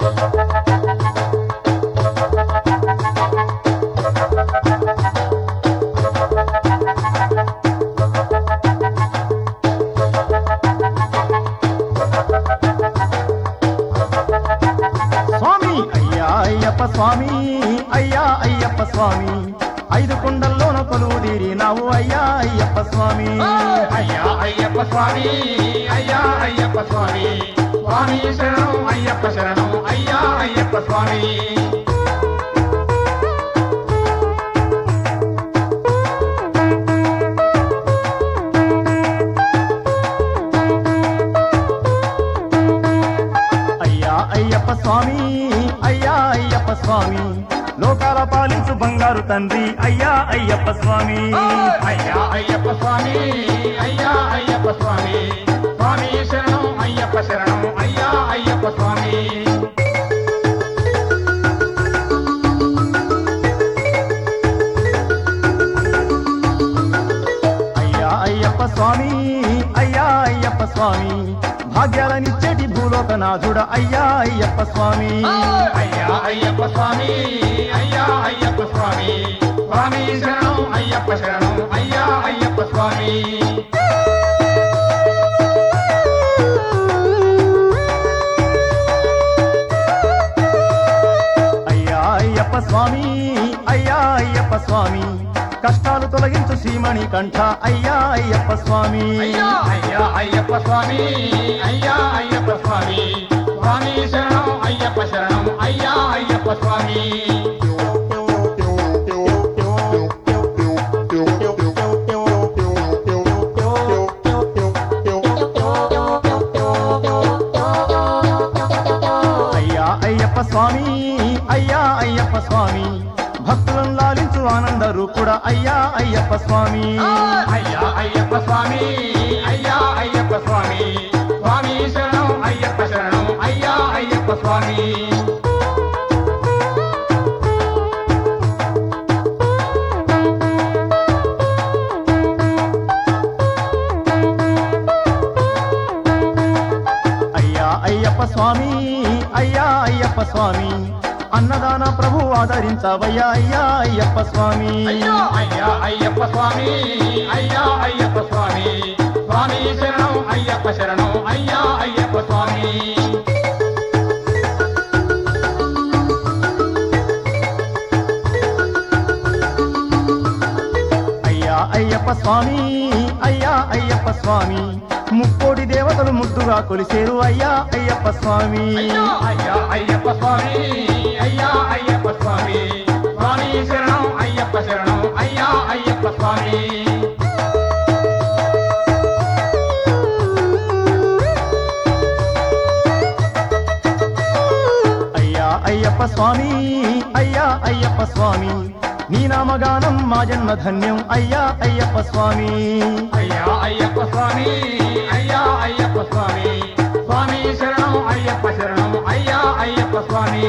స్వామి అయ్యా అయ్యప్ప స్వామి అయ్యా అయ్యప్ప స్వామి ఐదు కొండల్లోన కొలువు తీరినావు అయ్యా అయ్యప్ప స్వామి అయ్యా అయ్యప్ప స్వామి అయ్యా అయ్యప్ప స్వామి స్వామి శరణం అయ్యప్ప శరణం అయ్యా అయ్యప్ప స్వామి అయ్యా అయ్యప్ప స్వామి అయ్యా అయ్యప్ప స్వామి లోకాల పాలించు బంగారు తండ్రి అయ్యా అయ్యప్ప స్వామి అయ్యా అయ్యప్ప స్వామి అయ్యా అయ్యప్ప స్వామి స్వామి శరణం అయ్యప్ప శరణం అయ్యా అయ్యప్ప స్వామి అయ్యా అయ్యప్ప స్వామి అయ్యా అయ్యప్ప స్వామి భాగ్యాలనిచ్చేటి భూలోకనాథుడ అయ్యా అయ్యప్ప స్వామి అయ్యా అయ్యప్ప స్వామి అయ్యా అయ్యప్ప స్వామి స్వామి శరణం అయ్యప్ప శరణం అయ్యా అయ్యప్ప స్వామి అయ్యా అయ్యప్ప స్వామి అయ్యా అయ్యప్ప స్వామి కష్టాలు తొలగించు శ్రీమణి కంఠ అయ్యా అయ్యప్ప స్వామి అయ్యా అయ్యా అయ్యప్ప స్వామి అయ్యా అయ్యప్ప స్వామి స్వామి శరణం అయ్యప్ప శరణం అయ్యా అయ్యప్ప స్వామి అయ్యా అయ్యప్ప స్వామి అయ్యా అయ్యప్ప స్వామి భక్తులను లాలించు ఆనంద రూపుడ అయ్యా అయ్యప్ప స్వామి అయ్యా అయ్యప్ప స్వామి అయ్యా అయ్యప్ప స్వామి స్వామి శరణం అయ్యప్ప శరణం అయ్యా అయ్యప్ప స్వామి అయ్యా అయ్యప్ప స్వామి అయ్యా అయ్యప్ప స్వామి అన్నదాన ప్రభు ఆదరించవయ్యా అయ్యా అయ్యప్ప స్వామి అయ్యా అయ్యా అయ్యప్ప స్వామి అయ్యా అయ్యప్ప స్వామి స్వామి శరణం అయ్యప్ప శరణం అయ్యా అయ్యప్ప స్వామి అయ్యా అయ్యప్ప స్వామి అయ్యా అయ్యప్ప స్వామి ముక్కోడి దేవతలు ముద్దుగా కొలిసేరు అయ్యా అయ్యప్ప స్వామి అయ్యా అయ్యా అయ్యప్ప స్వామి అయ్యా అయ్యప్ప స్వామి స్వామి శరణం అయ్యప్ప శరణం అయ్యా అయ్యప్ప స్వామి అయ్యా అయ్యప్ప స్వామి అయ్యా అయ్యప్ప స్వామి నీ నామగానం మా జన్మ ధన్యం అయ్యా అయ్యప్ప స్వామి అయ్యా అయ్యప్ప స్వామి అయ్యా అయ్యప్ప స్వామి స్వామి శరణం అయ్యప్ప శరణం అయ్యా అయ్యప్ప స్వామి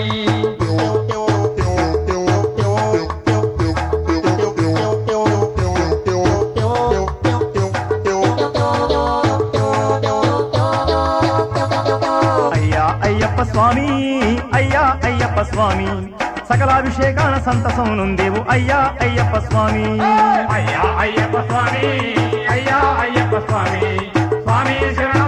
అయ్యా అయ్యప్ప స్వామి అయ్యా అయ్యప్ప స్వామి సకలాభిషేకాన సంతసం నుందేవు అయ్యా అయ్యప్ప స్వామి అయ్యా అయ్యప్ప స్వామి అయ్యా అయ్యప్ప స్వామి స్వామి శరణం